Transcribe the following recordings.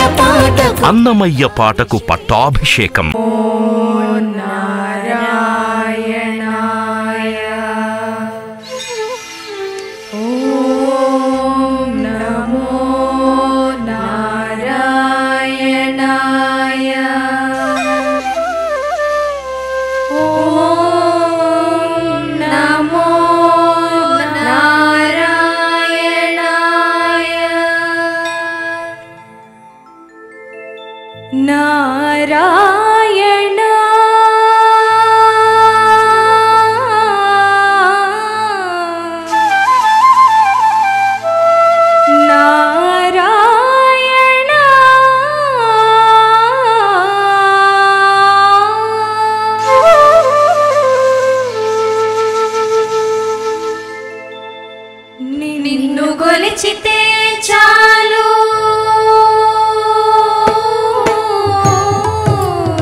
పాటకు అన్నమయ్య పాటకు పట్టాభిషేకం నారాయణ నారాయణ నిన్ను గొలిచితే చాలు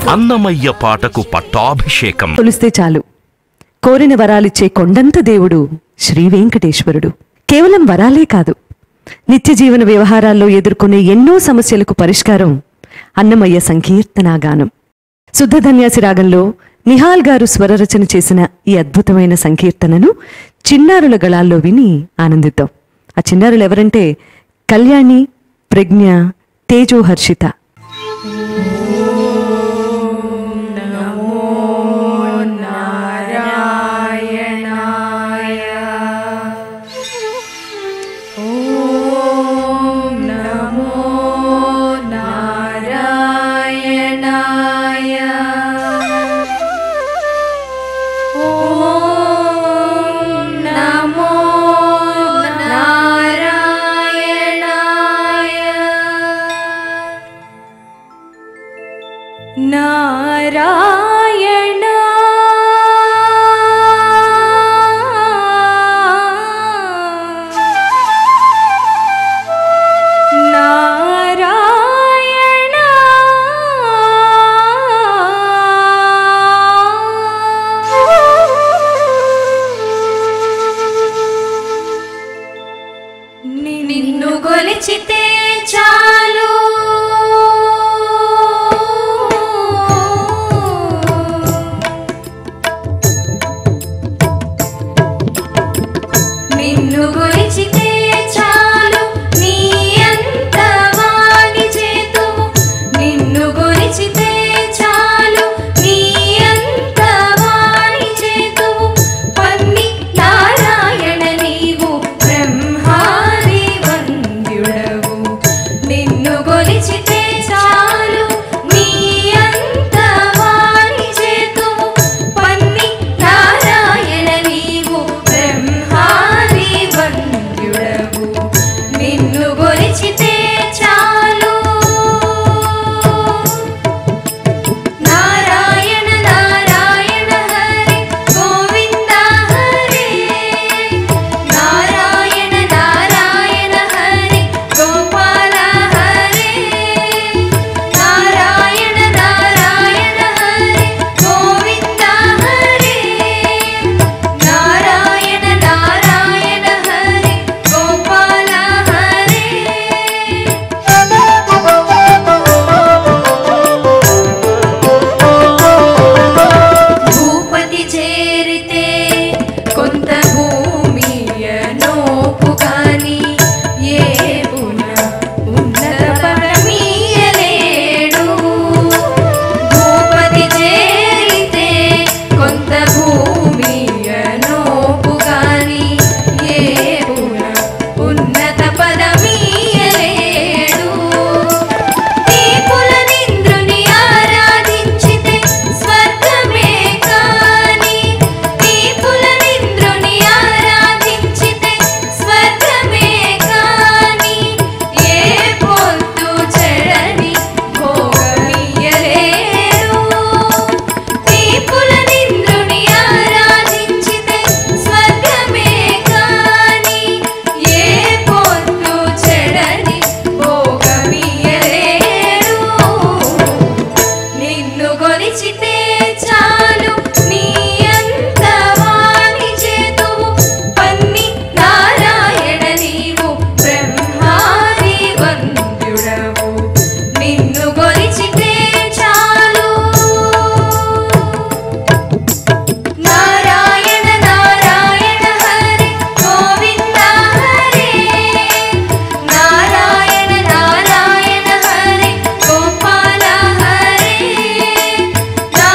అన్నమయ్య పాటకు పట్టాభిషేకం కొలిస్తే చాలు కోరిన వరాలిచ్చే కొండంత దేవుడు శ్రీ వెంకటేశ్వరుడు కేవలం వరాలే కాదు నిత్య జీవన వ్యవహారాల్లో ఎదుర్కొనే ఎన్నో సమస్యలకు పరిష్కారం అన్నమయ్య సంకీర్తనాగానం శుద్ధ ధన్యాసి రాగంలో నిహాల్ గారు స్వరరచన చేసిన ఈ అద్భుతమైన సంకీర్తనను చిన్నారుల గళాల్లో విని ఆనందిద్దాం ఆ చిన్నారులు ఎవరంటే కళ్యాణి ప్రజ్ఞ తేజో హర్షిత నారాయణాయ ఓం నమో నారాయణాయ నారాయణ నారాయణ నిన్ను గొలిచితే చాలు నిన్ను గొలిచితే చాలు నీ అంత వాణి చేతువు నిన్ను గొలిచితే చాలు నీ అంత వాణి చేతువు పన్ని నారాయణ నీవు బ్రహ్మాది వంద్యుడవు నిన్ను గొలిచితే చాలు నీ అంత వాణి చేతువు పన్ని నారాయణ నీవు బ్రహ్మాది వంద్యుడవు నిన్ను గొలిచితే చాలు నారాయణ నారాయణ హరి గోవింద హరి నారాయణ నారాయణ హరి గోపాల హరి నారాయణ నారాయణ హరి గోవింద హరి నారాయణ నారాయణ హరి గోపాల భూపతి చేరితే కొంత భూమియనోపు కాని ఏ పున ఉన్నత పరమీయలేడు భూపతి చేరితే కొంత భూమియనోపు కాని ఏ పున ఉన్నత పదమీయలేడు దీపులనింద్రుని ఆరాధించితే స్వర్గమే కాని దీపులనింద్రుని ఆరాధించితే స్వర్గమే కాని ఏ పొద్దు చెడని భోగమియలేరు దీపులనింద్రుని ఆరాధించితే స్వర్గమే కాని ఏ పొద్దు చెడని భోగమియలేరు నిన్ను గొలిచితే చాలు నీ అంత వాణి చేతువు పన్ని నారాయణ నీవు బ్రహ్మాది వంద్యుడవు నిన్ను గొలిచితే చాలు నారాయణ నారాయణ హరి గోవింద హరి నారాయణ నారాయణ హరి గోపాల హరి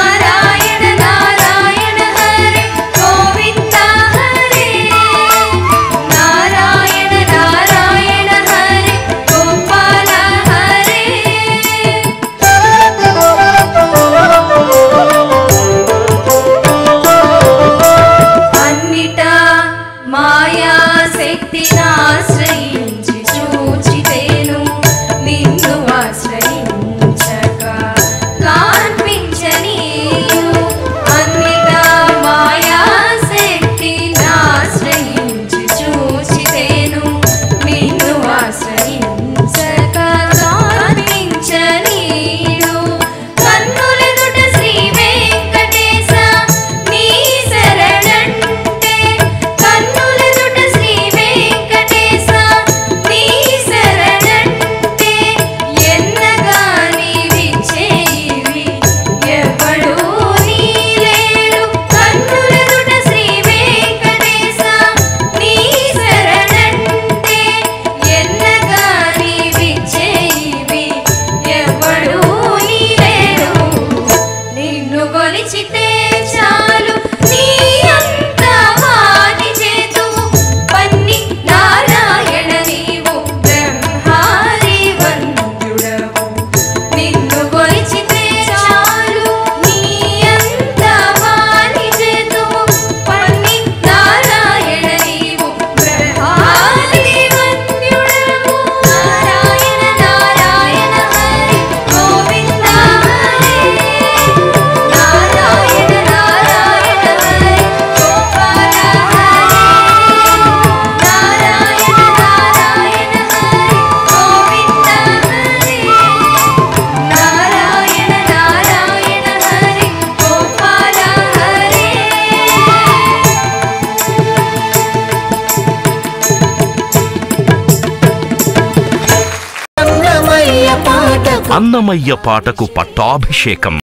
అన్నమయ్య పాటకు పట్టాభిషేకం